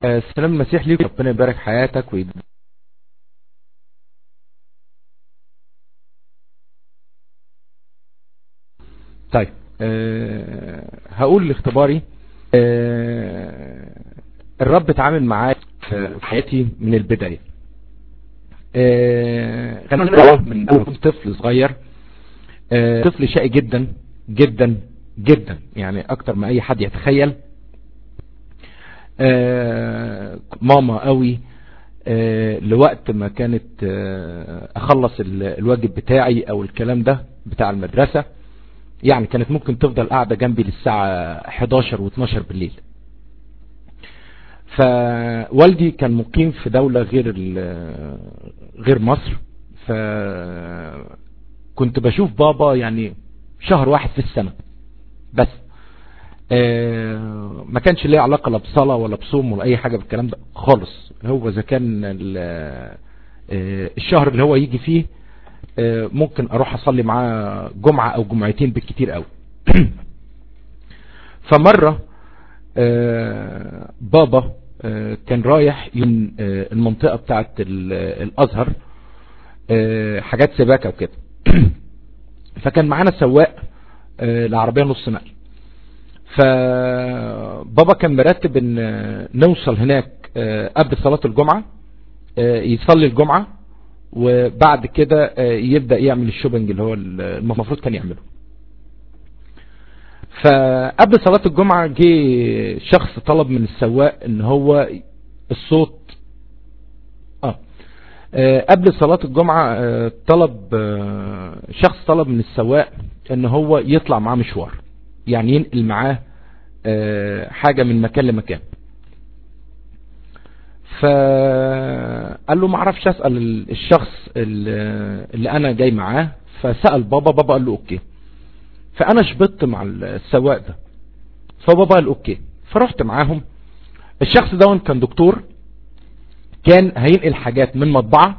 آه، سلام المسيح ليك ربنا يبارك حياتك ويد... طيب أه هقول لاختباري أه الرب اتعامل معايا في حياتي من البداية أه خلينا من اول كنت طفل صغير أه طفل شقي جدا جدا جدا يعني اكتر ما اي حد يتخيل أه ماما قوي أه لوقت ما كانت أه اخلص الواجب بتاعي او الكلام ده بتاع المدرسة يعني كانت ممكن تفضل قاعدة جنبي للساعة 11 و12 بالليل فوالدي كان مقيم في دولة غير غير مصر فكنت بشوف بابا يعني شهر واحد في السنة بس ما كانش ليه علاقة لا بصلاة ولا بصوم ولا اي حاجة بالكلام ده خالص هو اذا كان الشهر اللي هو يجي فيه ممكن اروح اصلي معاه جمعة او جمعتين بالكتير قوي فمرة بابا كان رايح من المنطقة بتاعت الازهر حاجات سباكة وكده فكان معانا سواق العربية نص نقل فبابا كان مرتب ان نوصل هناك قبل صلاة الجمعة يصلي الجمعة وبعد كده يبدأ يعمل الشوبنج اللي هو المفروض كان يعمله فقبل صلاة الجمعة جه شخص طلب من السواق ان هو الصوت اه قبل صلاة الجمعة طلب شخص طلب من السواق ان هو يطلع معاه مشوار يعني ينقل معاه حاجة من مكان لمكان فقال له معرفش اسأل الشخص اللي انا جاي معاه فسأل بابا بابا قال له اوكي فانا شبطت مع السواق ده فبابا قال اوكي فرحت معاهم الشخص ده كان دكتور كان هينقل حاجات من مطبعة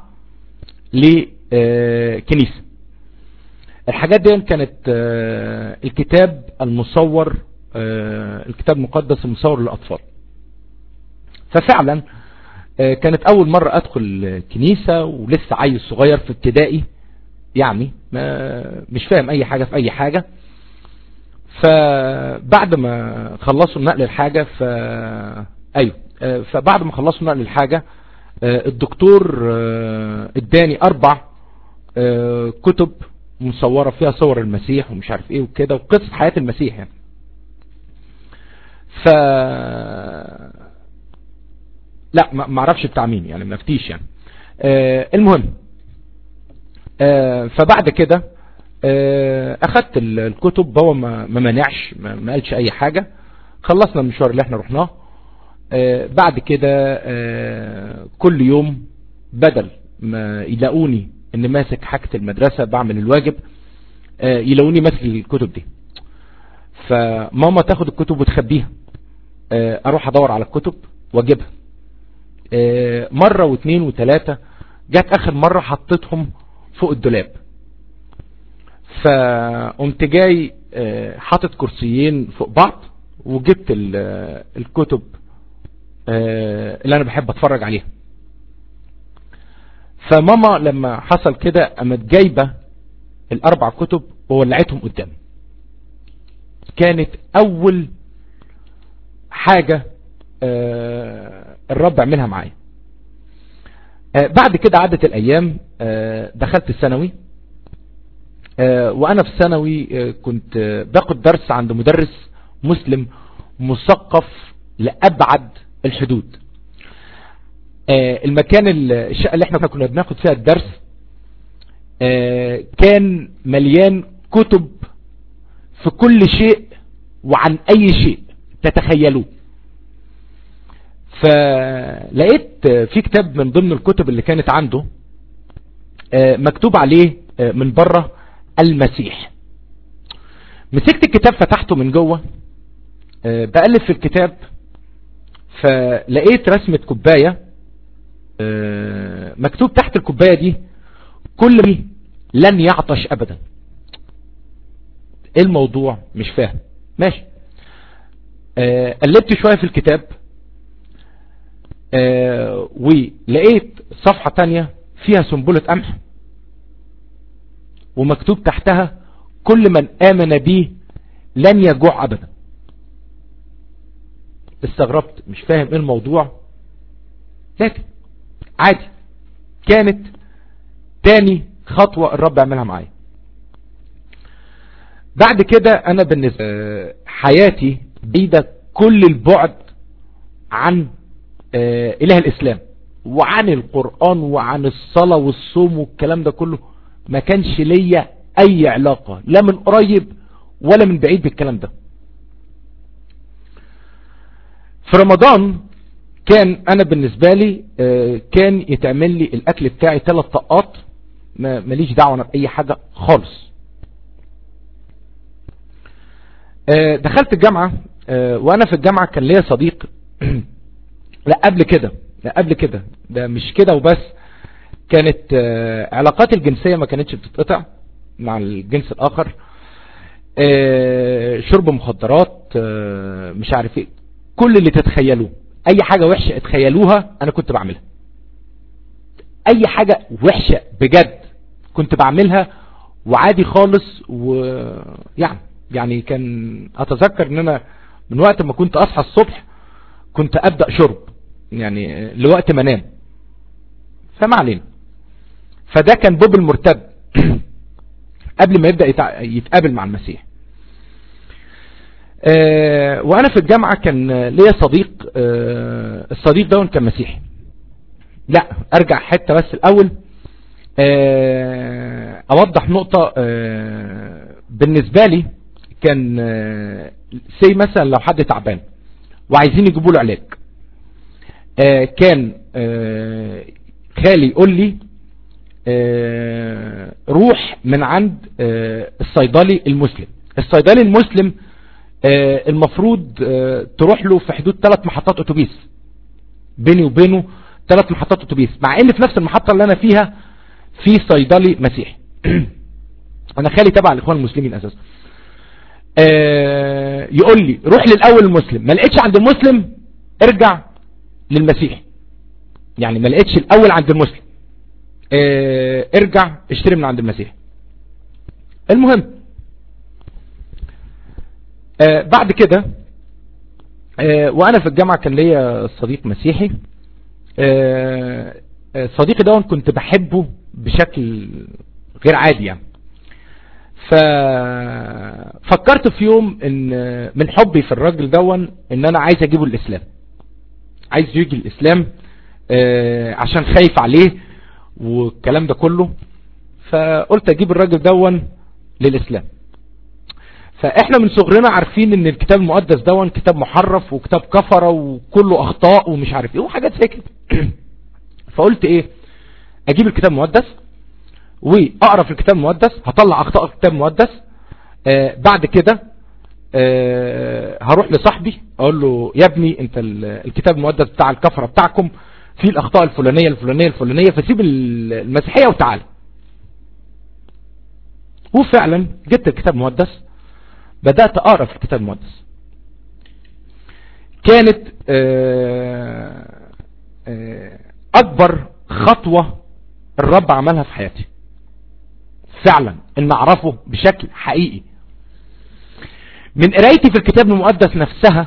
لكنيسة الحاجات دي كانت الكتاب المصور الكتاب المقدس المصور للأطفال ففعلا كانت اول مرة ادخل كنيسة ولسه عيل صغير في ابتدائي يعني ما مش فاهم اي حاجة في اي حاجة فبعد ما خلصوا نقل الحاجة ف ايوه فبعد ما خلصوا نقل الحاجة الدكتور اداني اربع كتب مصورة فيها صور المسيح ومش عارف ايه وكده وقصة حياة المسيح يعني ف لا ما اعرفش بتاع مين يعني ما افتيش يعني آه المهم آه فبعد كده آه اخدت الكتب هو ما منعش ما قالش اي حاجة خلصنا المشوار اللي احنا رحناه آه بعد كده آه كل يوم بدل ما يلاقوني ان ماسك حاجة المدرسة بعمل الواجب آه يلاقوني ماسك الكتب دي فماما تاخد الكتب وتخبيها آه اروح ادور على الكتب واجيبها مرة واثنين وثلاثة جت اخر مرة حطيتهم فوق الدولاب فقمت جاي حاطط كرسيين فوق بعض وجبت الكتب اللي انا بحب اتفرج عليها فماما لما حصل كده قامت جايبة الاربع كتب وولعتهم قدامي كانت اول حاجة الرب عملها معايا بعد كده عدت الايام دخلت الثانوي وانا في الثانوي كنت باخد درس عند مدرس مسلم مثقف لابعد الحدود المكان الشقة اللي احنا كنا بناخد فيها الدرس كان مليان كتب في كل شيء وعن اي شيء تتخيلوه فلقيت في كتاب من ضمن الكتب اللي كانت عنده مكتوب عليه من بره المسيح مسكت الكتاب فتحته من جوه بقلب في الكتاب فلقيت رسمة كوباية مكتوب تحت الكوباية دي كل لن يعطش ابدا ايه الموضوع مش فاهم ماشي قلبت شوية في الكتاب آه ولقيت صفحة تانية فيها سنبلة قمح ومكتوب تحتها كل من آمن به لن يجوع أبدا استغربت مش فاهم ايه الموضوع لكن عادي كانت تاني خطوة الرب عملها معايا بعد كده انا بالنسبة حياتي بعيدة كل البعد عن اله الاسلام وعن القرآن وعن الصلاة والصوم والكلام ده كله ما كانش ليا اي علاقة لا من قريب ولا من بعيد بالكلام ده في رمضان كان انا بالنسبة لي كان يتعمل لي الاكل بتاعي ثلاث طقات ماليش دعوة انا باي حاجة خالص دخلت الجامعة وانا في الجامعة كان ليا صديق لا قبل كده لا قبل كده ده مش كده وبس كانت علاقات الجنسية ما كانتش بتتقطع مع الجنس الاخر شرب مخدرات مش عارف ايه كل اللي تتخيلوه اي حاجة وحشة اتخيلوها انا كنت بعملها اي حاجة وحشة بجد كنت بعملها وعادي خالص ويعني يعني كان اتذكر ان انا من وقت ما كنت اصحى الصبح كنت ابدأ شرب يعني لوقت ما انام فما علينا فده كان بوب المرتد قبل ما يبدأ يتقابل مع المسيح أه وانا في الجامعة كان ليا صديق أه الصديق ده كان مسيحي لا ارجع حتة بس الاول أه اوضح نقطة بالنسبة لي كان سي مثلا لو حد تعبان وعايزين يجيبوا له علاج كان خالي يقول لي روح من عند الصيدلي المسلم الصيدلي المسلم المفروض تروح له في حدود ثلاث محطات اتوبيس بيني وبينه ثلاث محطات اتوبيس مع ان في نفس المحطة اللي انا فيها في صيدلي مسيحي انا خالي تبع الاخوان المسلمين اساسا يقول لي روح للاول المسلم ما لقيتش عند المسلم ارجع للمسيحي يعني ما لقيتش الاول عند المسلم ارجع اشتري من عند المسيحي المهم آه بعد كده آه وانا في الجامعة كان ليا صديق مسيحي آه صديقي ده كنت بحبه بشكل غير عادي يعني ففكرت في يوم ان من حبي في الراجل دون ان انا عايز اجيبه الاسلام عايز يجي الاسلام عشان خايف عليه والكلام ده كله فقلت اجيب الراجل دون للاسلام فاحنا من صغرنا عارفين ان الكتاب المقدس دون كتاب محرف وكتاب كفرة وكله اخطاء ومش عارف ايه وحاجات زي كده فقلت ايه اجيب الكتاب المقدس واقرا في الكتاب المقدس هطلع اخطاء الكتاب المقدس آه بعد كده آه هروح لصاحبي اقول له يا ابني انت الكتاب المقدس بتاع الكفرة بتاعكم فيه الاخطاء الفلانية الفلانية الفلانية فسيب المسيحية وتعالى وفعلا جبت الكتاب المقدس بدأت أقرأ في الكتاب المقدس كانت آآ آآ أكبر خطوة الرب عملها في حياتي فعلا ان اعرفه بشكل حقيقي من قرايتي في الكتاب المقدس نفسها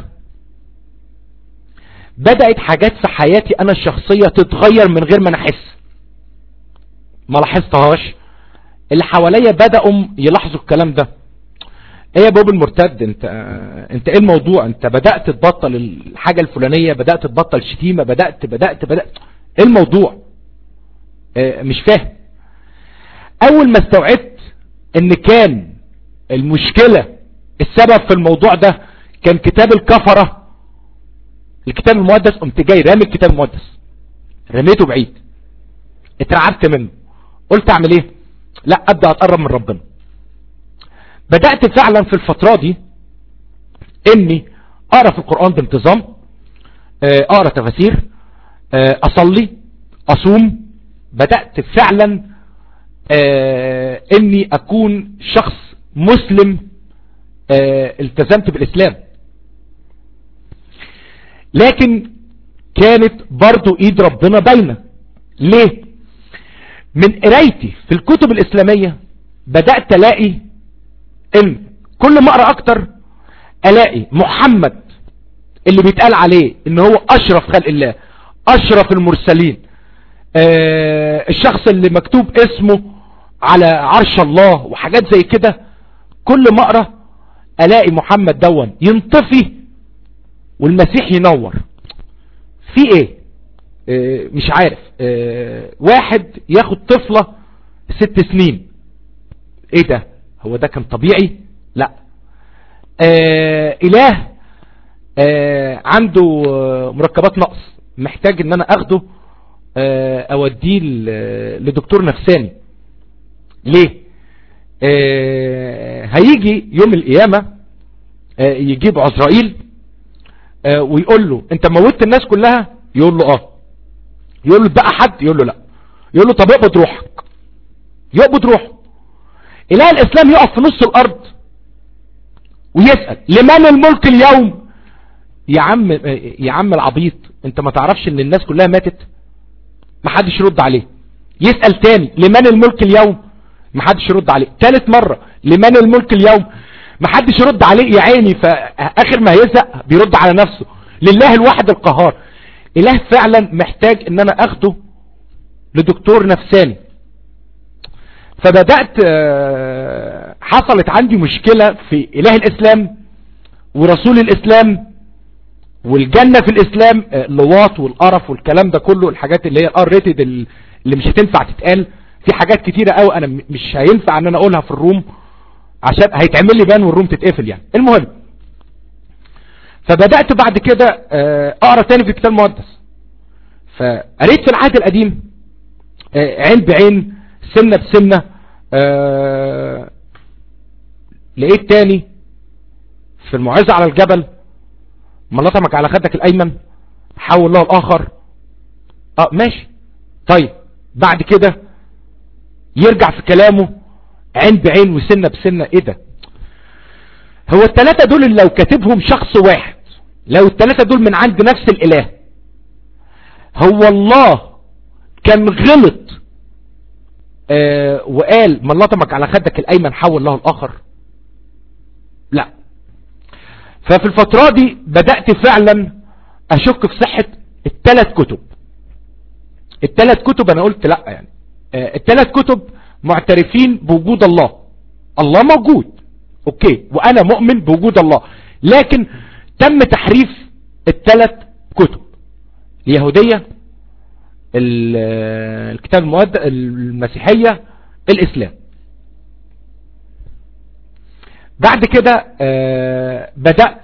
بدأت حاجات في حياتي انا الشخصية تتغير من غير ما انا احس ما لاحظتهاش اللي حواليا بدأوا يلاحظوا الكلام ده ايه يا بوب المرتد انت انت ايه الموضوع انت بدأت تبطل الحاجة الفلانية بدأت تبطل شتيمة بدأت بدأت بدأت ايه الموضوع اه مش فاهم اول ما استوعبت ان كان المشكلة السبب في الموضوع ده كان كتاب الكفرة الكتاب المقدس قمت جاي رامي الكتاب المقدس رميته بعيد اترعبت منه قلت اعمل ايه لا ابدأ اتقرب من ربنا بدأت فعلا في الفترة دي اني اقرا في القرآن بانتظام اقرا تفاسير اصلي اصوم بدأت فعلا اني اكون شخص مسلم التزمت بالاسلام لكن كانت برضو ايد ربنا باينة ليه من قرايتي في الكتب الاسلامية بدأت الاقي ان كل ما اقرا اكتر الاقي محمد اللي بيتقال عليه ان هو اشرف خلق الله اشرف المرسلين آه الشخص اللي مكتوب اسمه على عرش الله وحاجات زي كده كل ما اقرا الاقي محمد دون ينطفي والمسيح ينور في ايه اه مش عارف اه واحد ياخد طفلة ست سنين ايه ده هو ده كان طبيعي لا اه اله اه عنده مركبات نقص محتاج ان انا اخده اه اوديه لدكتور نفساني ليه اه هيجي يوم القيامة اه يجيب عزرائيل اه ويقول له انت موتت الناس كلها يقول له اه يقول له بقى حد يقول له لا يقول له طب اقبض روحك يقبض روحه اله الاسلام يقف في نص الارض ويسأل لمن الملك اليوم يا عم يا عم العبيط انت ما تعرفش ان الناس كلها ماتت ما حدش يرد عليه يسأل تاني لمن الملك اليوم ما حدش يرد عليه ثالث مرة لمن الملك اليوم ما حدش يرد عليه يا عيني فاخر ما هيزق بيرد على نفسه لله الواحد القهار اله فعلا محتاج ان انا اخده لدكتور نفساني فبدأت حصلت عندي مشكلة في اله الاسلام ورسول الاسلام والجنة في الاسلام اللواط والقرف والكلام ده كله الحاجات اللي هي الار ريتد اللي مش هتنفع تتقال في حاجات كتيرة قوي انا مش هينفع ان انا اقولها في الروم عشان هيتعمل لي بان والروم تتقفل يعني المهم فبدأت بعد كده اقرا تاني في الكتاب المقدس فقريت في العهد القديم عين بعين سنة بسنة لقيت تاني في المعزة على الجبل ما لطمك على خدك الايمن حول له الاخر اه ماشي طيب بعد كده يرجع في كلامه عين بعين وسنة بسنة ايه ده هو التلاتة دول اللي لو كاتبهم شخص واحد لو التلاتة دول من عند نفس الاله هو الله كان غلط آه وقال من لطمك على خدك الايمن حول له الاخر لا ففي الفترة دي بدأت فعلا اشك في صحة التلات كتب التلات كتب انا قلت لا يعني آه التلات كتب معترفين بوجود الله الله موجود اوكي وانا مؤمن بوجود الله لكن تم تحريف التلات كتب اليهودية الكتاب المؤد المسيحية الاسلام بعد كده آه بدأت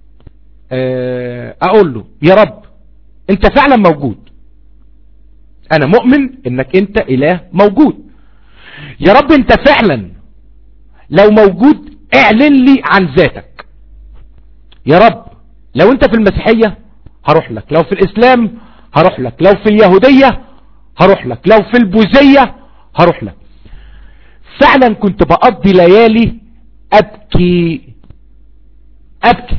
آه اقول له يا رب انت فعلا موجود انا مؤمن انك انت اله موجود يا رب انت فعلا لو موجود اعلن لي عن ذاتك يا رب لو انت في المسيحية هروح لك لو في الاسلام هروح لك لو في اليهودية هروح لك لو في البوذية هروح لك فعلا كنت بقضي ليالي ابكي ابكي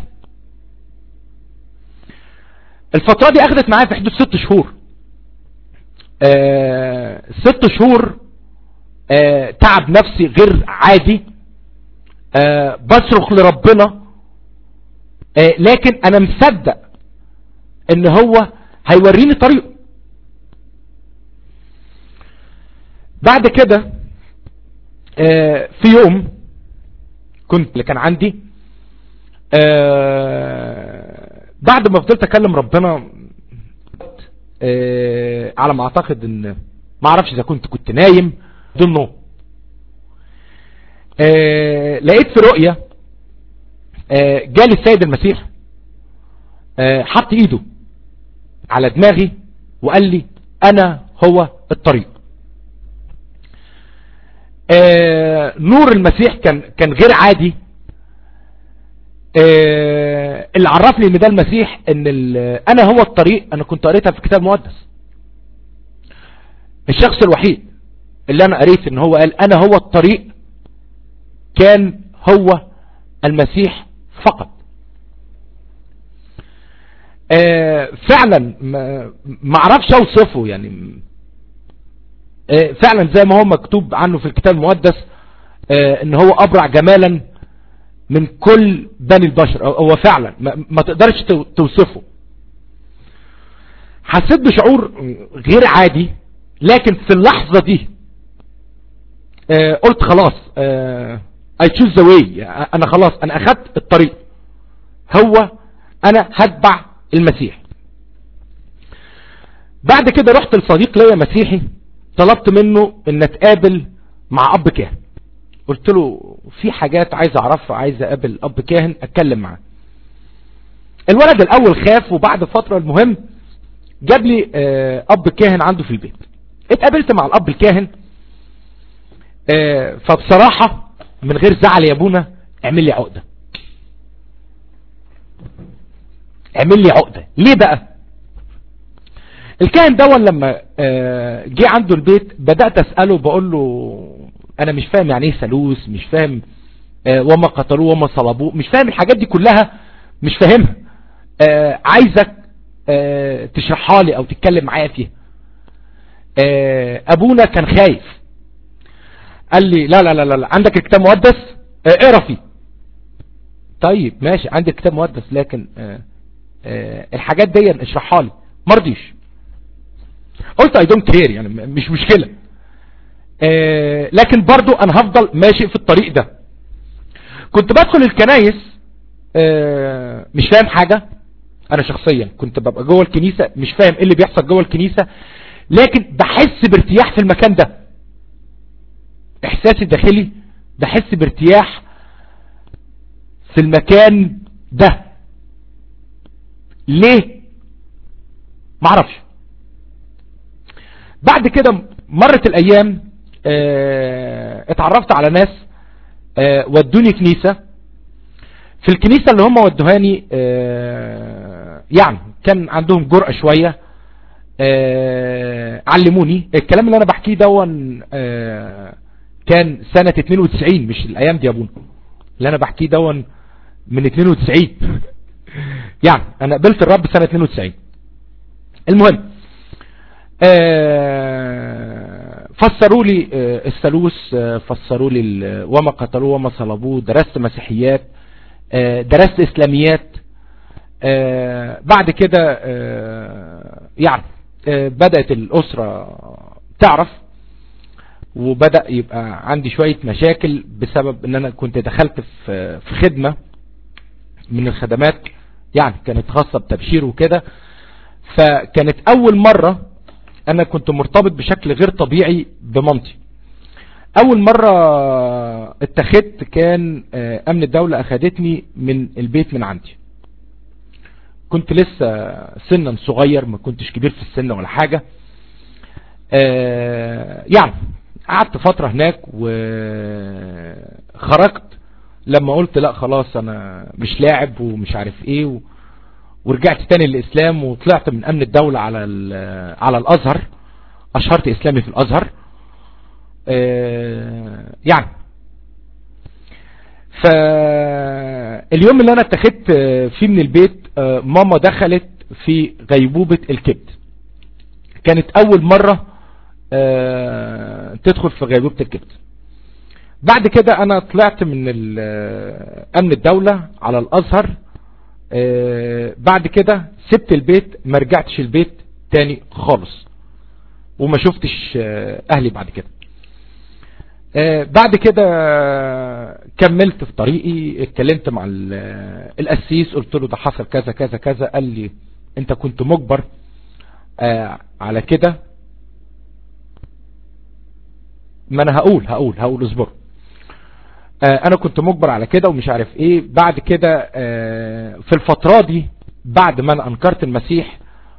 الفترة دي اخذت معايا في حدود ست شهور آه ست شهور آه تعب نفسي غير عادي آه بصرخ لربنا آه لكن انا مصدق ان هو هيوريني طريقه بعد كده آه في يوم كنت اللي كان عندي آه بعد ما فضلت اكلم ربنا آه على ما اعتقد ان ما اعرفش اذا كنت كنت نايم ضمنه آه لقيت في رؤية آه جالي السيد المسيح آه حط ايده على دماغي وقال لي انا هو الطريق آه نور المسيح كان كان غير عادي آه اللي عرفني ان ده المسيح ان انا هو الطريق انا كنت قريتها في كتاب مقدس الشخص الوحيد اللي انا قريت ان هو قال انا هو الطريق كان هو المسيح فقط آه فعلا ما ما اعرفش اوصفه يعني آه فعلا زي ما هو مكتوب عنه في الكتاب المقدس آه ان هو ابرع جمالا من كل بني البشر هو فعلا ما, ما تقدرش توصفه حسيت بشعور غير عادي لكن في اللحظة دي آه قلت خلاص آه I choose the way انا خلاص انا اخدت الطريق هو انا هتبع المسيح بعد كده رحت لصديق ليا مسيحي طلبت منه ان اتقابل مع اب كاهن قلت له في حاجات عايز اعرفها عايز اقابل اب كاهن اتكلم معاه الولد الاول خاف وبعد فترة المهم جاب لي اب كاهن عنده في البيت اتقابلت مع الاب الكاهن فبصراحة من غير زعل يا ابونا اعمل لي عقدة اعمل لي عقدة ليه بقى الكاهن دون لما جه عنده البيت بدأت اسأله بقول له انا مش فاهم يعني ايه ثالوث مش فاهم وما قتلوه وما صلبوه مش فاهم الحاجات دي كلها مش فاهمها عايزك تشرحها لي او تتكلم معايا فيها ابونا كان خايف قال لي لا لا لا لا عندك الكتاب مقدس اقرا فيه طيب ماشي عندي كتاب مقدس لكن الحاجات دي اشرحها لي مرضيش قلت اي دونت كير يعني مش مشكلة لكن برضو انا هفضل ماشي في الطريق ده كنت بدخل الكنايس مش فاهم حاجة انا شخصيا كنت ببقى جوه الكنيسة مش فاهم ايه اللي بيحصل جوه الكنيسة لكن بحس بارتياح في المكان ده احساسي الداخلي بحس بارتياح في المكان ده ليه معرفش بعد كده مرت الايام اه اتعرفت على ناس اه ودوني كنيسة في الكنيسة اللي هم ودوهاني اه يعني كان عندهم جرأة شوية علموني الكلام اللي انا بحكيه دون كان سنة 92 مش الايام دي يا ابونا اللي انا بحكيه دون من 92 يعني انا قبلت الرب سنة 92 المهم فسروا لي الثالوث فسروا لي وما قتلوه وما صلبوه درست مسيحيات درست اسلاميات بعد كده يعني بدأت الاسرة تعرف وبدأ يبقى عندي شوية مشاكل بسبب ان انا كنت دخلت في خدمة من الخدمات يعني كانت خاصة بتبشير وكده فكانت اول مرة انا كنت مرتبط بشكل غير طبيعي بمامتي اول مرة اتخذت كان امن الدولة اخدتني من البيت من عندي كنت لسه سنا صغير ما كنتش كبير في السن ولا حاجة يعني قعدت فترة هناك وخرجت لما قلت لا خلاص انا مش لاعب ومش عارف ايه و... ورجعت تاني للاسلام وطلعت من امن الدولة على على الازهر اشهرت اسلامي في الازهر يعني فاليوم اللي انا اتخذت فيه من البيت ماما دخلت في غيبوبة الكبد كانت اول مرة تدخل في غيبوبة الكبد بعد كده انا طلعت من امن الدولة على الازهر بعد كده سبت البيت ما رجعتش البيت تاني خالص وما شفتش اهلي بعد كده بعد كده كملت في طريقي اتكلمت مع القسيس قلت له ده حصل كذا كذا كذا قال لي انت كنت مجبر على كده ما انا هقول هقول هقول اصبر انا كنت مجبر على كده ومش عارف ايه بعد كده في الفترة دي بعد ما انا انكرت المسيح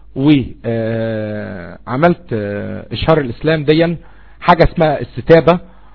وعملت اشهار الاسلام ديا حاجة اسمها الستابة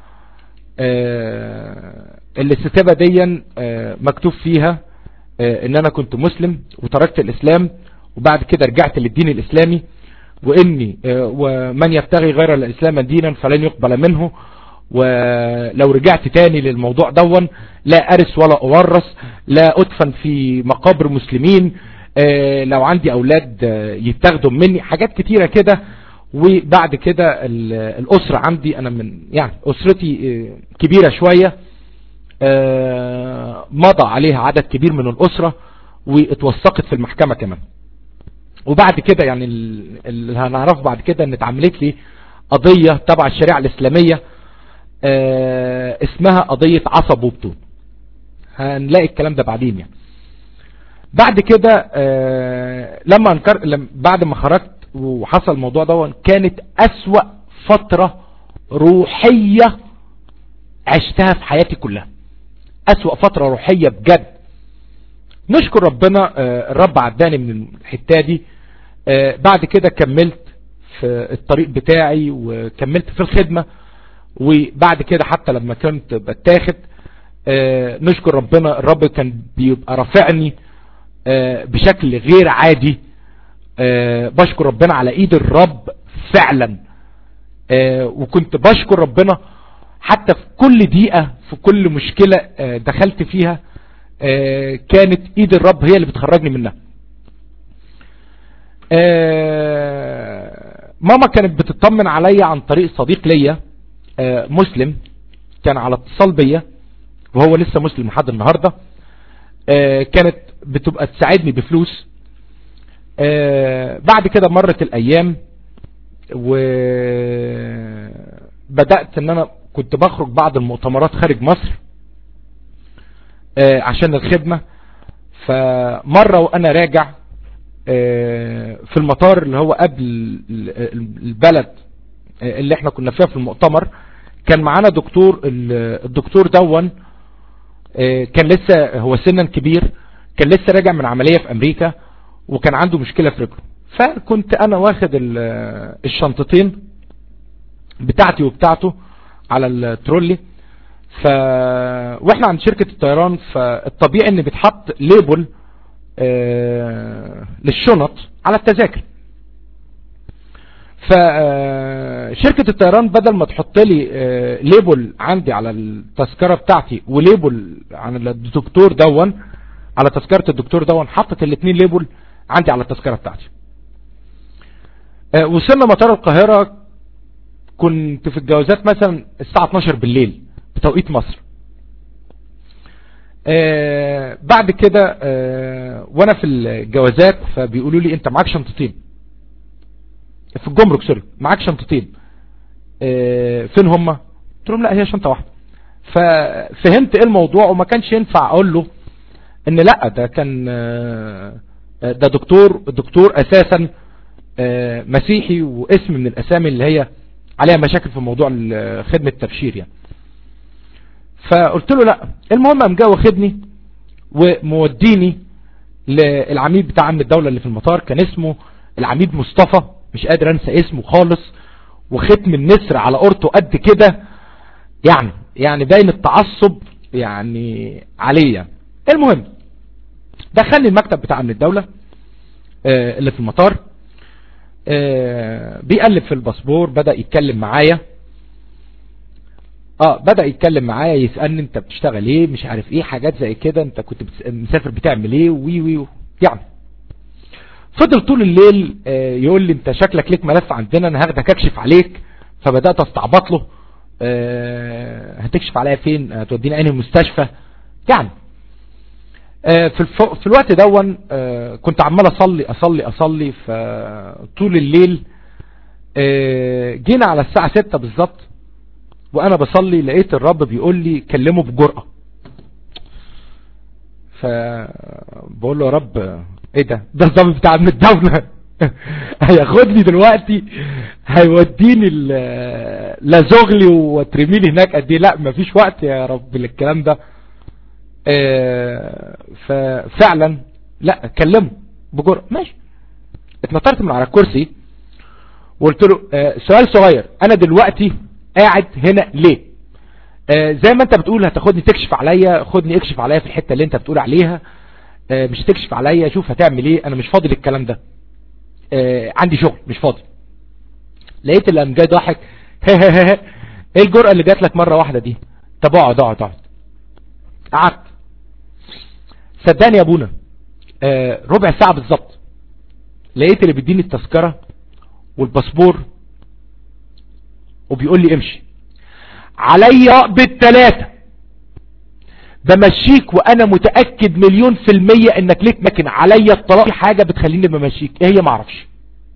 اللي الستابة ديا مكتوب فيها ان انا كنت مسلم وتركت الاسلام وبعد كده رجعت للدين الاسلامي واني ومن يبتغي غير الاسلام دينا فلن يقبل منه ولو رجعت تاني للموضوع دون لا ارث ولا اورث لا ادفن في مقابر مسلمين آه، لو عندي اولاد آه، يتاخدوا مني حاجات كتيرة كده وبعد كده الاسرة عندي انا من يعني اسرتي كبيرة شوية مضى عليها عدد كبير من الاسرة واتوثقت في المحكمة كمان وبعد كده يعني اللي هنعرفه بعد كده ان اتعملت لي قضية تبع الشريعة الاسلامية اه اسمها قضية عصب وبتون هنلاقي الكلام ده بعدين يعني بعد كده اه لما انكر لما بعد ما خرجت وحصل الموضوع ده كانت اسوأ فترة روحية عشتها في حياتي كلها اسوأ فترة روحية بجد نشكر ربنا اه الرب عداني من الحتة دي اه بعد كده كملت في الطريق بتاعي وكملت في الخدمة وبعد كده حتى لما كنت بتاخد اه نشكر ربنا الرب كان بيبقى رافعني اه بشكل غير عادي اه بشكر ربنا على ايد الرب فعلا وكنت بشكر ربنا حتى في كل دقيقة في كل مشكلة دخلت فيها كانت ايد الرب هي اللي بتخرجني منها ماما كانت بتطمن عليا عن طريق صديق ليا مسلم كان على اتصال بيا وهو لسه مسلم لحد النهاردة كانت بتبقى تساعدني بفلوس بعد كده مرت الايام وبدأت ان انا كنت بخرج بعض المؤتمرات خارج مصر عشان الخدمة فمرة وانا راجع في المطار اللي هو قبل البلد اللي احنا كنا فيها في المؤتمر كان معانا دكتور الدكتور دون كان لسه هو سنا كبير كان لسه راجع من عملية في امريكا وكان عنده مشكلة في رجله فكنت انا واخد الشنطتين بتاعتي وبتاعته على الترولي ف واحنا عند شركة الطيران فالطبيعي ان بيتحط ليبل للشنط على التذاكر فشركة الطيران بدل ما تحط لي ليبل عندي على التذكرة بتاعتي وليبل عن الدكتور دون على تذكرة الدكتور دون حطت الاثنين ليبل عندي على التذكرة بتاعتي وصلنا مطار القاهرة كنت في الجوازات مثلا الساعة 12 بالليل بتوقيت مصر آه بعد كده آه وانا في الجوازات فبيقولوا لي انت معاك شنطتين في الجمرك سوري معاك شنطتين آه فين هما قلت لهم لا هي شنطة واحدة ففهمت ايه الموضوع وما كانش ينفع اقول له ان لا ده كان ده دكتور الدكتور اساسا مسيحي واسم من الاسامي اللي هي عليها مشاكل في موضوع خدمة التبشير يعني فقلت له لا المهم قام جه واخدني وموديني للعميد بتاع امن الدولة اللي في المطار كان اسمه العميد مصطفى مش قادر انسى اسمه خالص وختم النسر على قرطه قد كده يعني يعني باين التعصب يعني عليا المهم دخلني المكتب بتاع امن الدولة آه اللي في المطار آه بيقلب في الباسبور بدأ يتكلم معايا اه بدأ يتكلم معايا يسألني انت بتشتغل ايه مش عارف ايه حاجات زي كده انت كنت مسافر بتعمل ايه وي وي يعني فضل طول الليل آه يقول لي انت شكلك ليك ملف عندنا انا هاخدك اكشف عليك فبدأت استعبط له آه هتكشف عليا فين هتوديني انهي مستشفى يعني آه في, الف... في الوقت دون كنت عمال اصلي اصلي اصلي فطول الليل جينا على الساعة 6 بالظبط وانا بصلي لقيت الرب بيقول لي كلمه بجرأة فبقول له يا رب ايه ده ده الضابط بتاع من الدولة هياخدني دلوقتي هيوديني لا زغلي وترميلي هناك قد ايه لا مفيش وقت يا رب للكلام ده اه ففعلا لا كلمه بجرأة ماشي اتنطرت من على الكرسي وقلت له اه سؤال صغير انا دلوقتي قاعد هنا ليه آه زي ما انت بتقول هتاخدني تكشف عليا خدني اكشف عليا في الحتة اللي انت بتقول عليها آه مش تكشف عليا شوف هتعمل ايه انا مش فاضي للكلام ده آه عندي شغل مش فاضي لقيت اللي قام جاي ضاحك ايه الجرأة اللي جات لك مرة واحدة دي طب اقعد اقعد اقعد قعدت صدقني يا ابونا آه ربع ساعة بالظبط لقيت اللي بيديني التذكرة والباسبور وبيقول لي امشي عليا بالثلاثة بمشيك وانا متأكد مليون في المية انك ليك لكن عليا الطلاق في حاجة بتخليني بمشيك ايه هي معرفش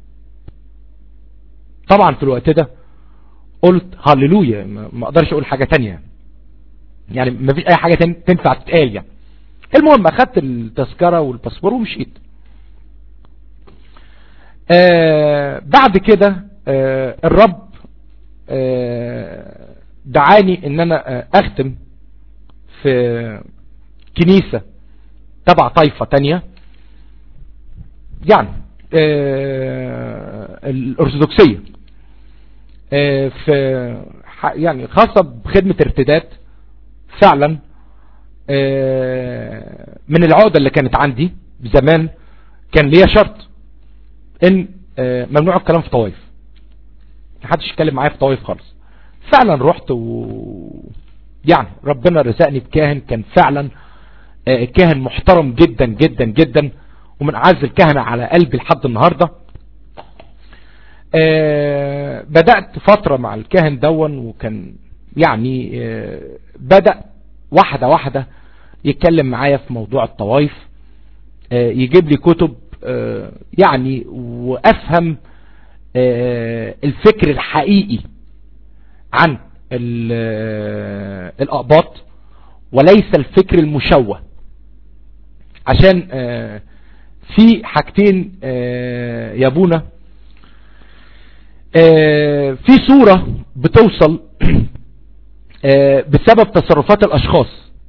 طبعا في الوقت ده قلت هللويا ما اقدرش اقول حاجة تانية يعني ما فيش اي حاجة تنفع تتقال يعني المهم اخدت التذكرة والباسبور ومشيت آه بعد كده آه الرب آه دعاني ان انا آه اختم في كنيسة تبع طائفة تانية يعني آه الارثوذكسية آه في يعني خاصة بخدمة ارتداد فعلا آه من العقدة اللي كانت عندي زمان كان ليا شرط ان آه ممنوع الكلام في طوائف محدش يتكلم معايا في طوائف خالص فعلا رحت و يعني ربنا رزقني بكاهن كان فعلا آه كاهن محترم جدا جدا جدا ومن اعز الكهنة على قلبي لحد النهاردة آه بدأت فترة مع الكاهن دون وكان يعني آه بدأ واحدة واحدة يتكلم معايا في موضوع الطوائف يجيب لي كتب يعني وافهم الفكر الحقيقي عن الأقباط وليس الفكر المشوه عشان في حاجتين يا ابونا في صورة بتوصل بسبب تصرفات الأشخاص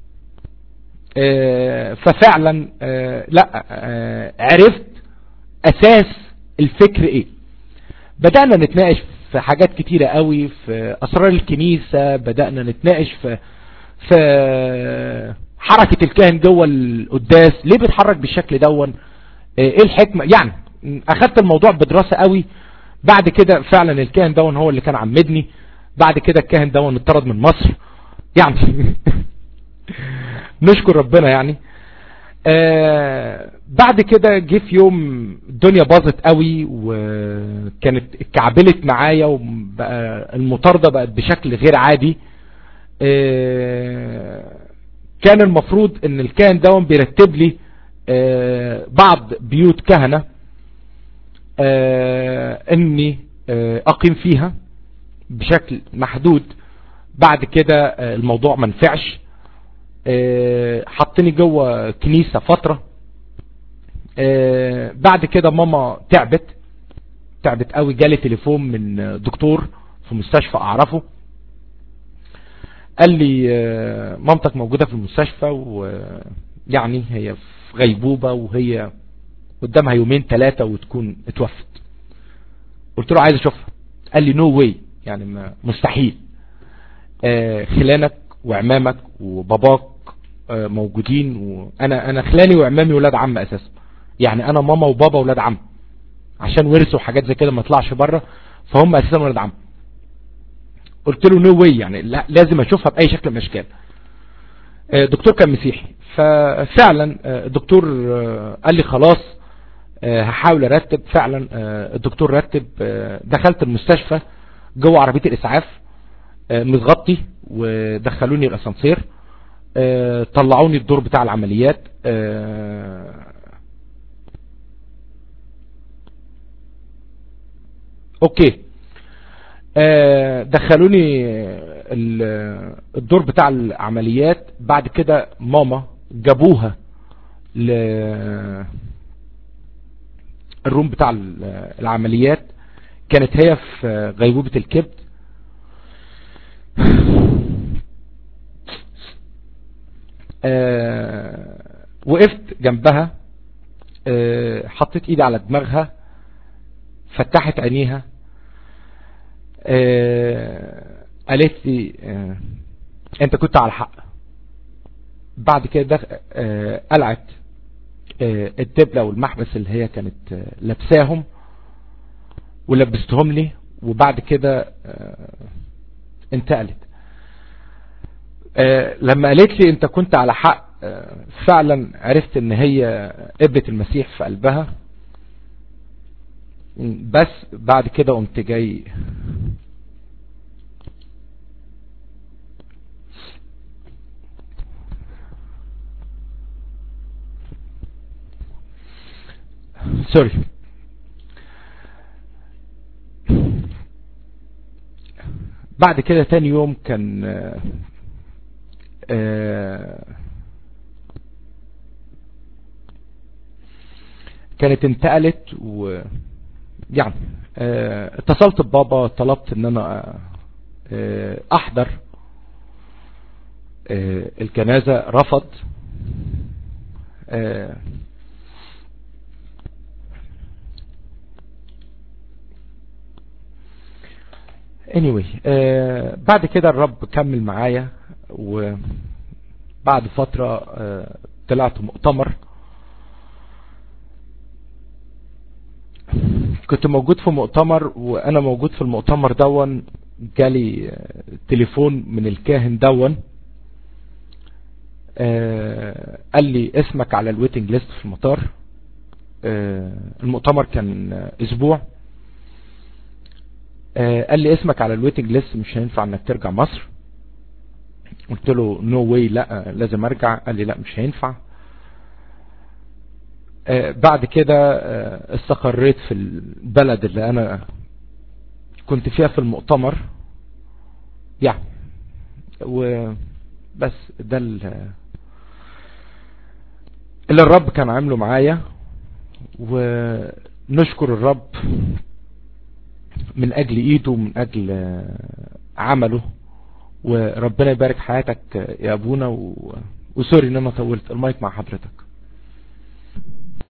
ففعلا لا عرفت أساس الفكر ايه بدأنا نتناقش في حاجات كتيرة قوي في أسرار الكنيسة بدأنا نتناقش في في حركة الكاهن جوه القداس ليه بيتحرك بالشكل دون ايه الحكمة يعني اخدت الموضوع بدراسة قوي بعد كده فعلا الكاهن دون هو اللي كان عمدني بعد كده الكاهن دون اتطرد من مصر يعني نشكر ربنا يعني آه بعد كده جه في يوم الدنيا باظت قوي وكانت اتكعبلت معايا وبقى المطاردة بقت بشكل غير عادي آه كان المفروض ان الكاهن دون بيرتب لي آه بعض بيوت كهنة اني اقيم فيها بشكل محدود بعد كده الموضوع منفعش حطني جوه كنيسة فترة بعد كده ماما تعبت تعبت قوي جالي تليفون من دكتور في مستشفى اعرفه قال لي مامتك موجودة في المستشفى ويعني هي في غيبوبة وهي قدامها يومين ثلاثة وتكون اتوفت قلت له عايز اشوفها قال لي نو واي يعني مستحيل خلانك وعمامك وباباك موجودين وانا انا خلاني وعمامي ولاد عم اساسا يعني انا ماما وبابا ولاد عم عشان ورثوا حاجات زي كده ما طلعش بره فهم اساسا ولاد عم قلت له نو واي يعني لا لازم اشوفها باي شكل من الاشكال الدكتور كان مسيحي ففعلا الدكتور قال لي خلاص هحاول ارتب فعلا الدكتور رتب دخلت المستشفى جوه عربيه الاسعاف متغطي ودخلوني الاسانسير طلعوني الدور بتاع العمليات اوكي دخلوني الدور بتاع العمليات بعد كده ماما جابوها ل الروم بتاع العمليات كانت هي في غيبوبة الكبد أه وقفت جنبها أه حطيت ايدي على دماغها فتحت عينيها أه قالت لي انت كنت على حق بعد كده قلعت الدبلة والمحبس اللي هي كانت لابساهم ولبستهم لي وبعد كده انتقلت لما قالت لي انت كنت على حق فعلا عرفت ان هي قبلت المسيح في قلبها بس بعد كده قمت جاي سوري بعد كده تاني يوم كان آه كانت انتقلت و يعني اه اتصلت ببابا طلبت ان انا اه احضر اه الجنازة رفض anyway بعد كده الرب كمل معايا وبعد فترة طلعت مؤتمر كنت موجود في مؤتمر وانا موجود في المؤتمر دون جالي تليفون من الكاهن دون قال لي اسمك على الويتنج ليست في المطار المؤتمر كان اسبوع قال لي اسمك على الويتنج ليست مش هينفع انك ترجع مصر قلت له نو واي لا لازم ارجع قال لي لا مش هينفع بعد كده استقريت في البلد اللي انا كنت فيها في المؤتمر يعني وبس ده اللي الرب كان عامله معايا ونشكر الرب من اجل ايده ومن اجل عمله وربنا يبارك حياتك يا ابونا وسوري ان انا طولت المايك مع حضرتك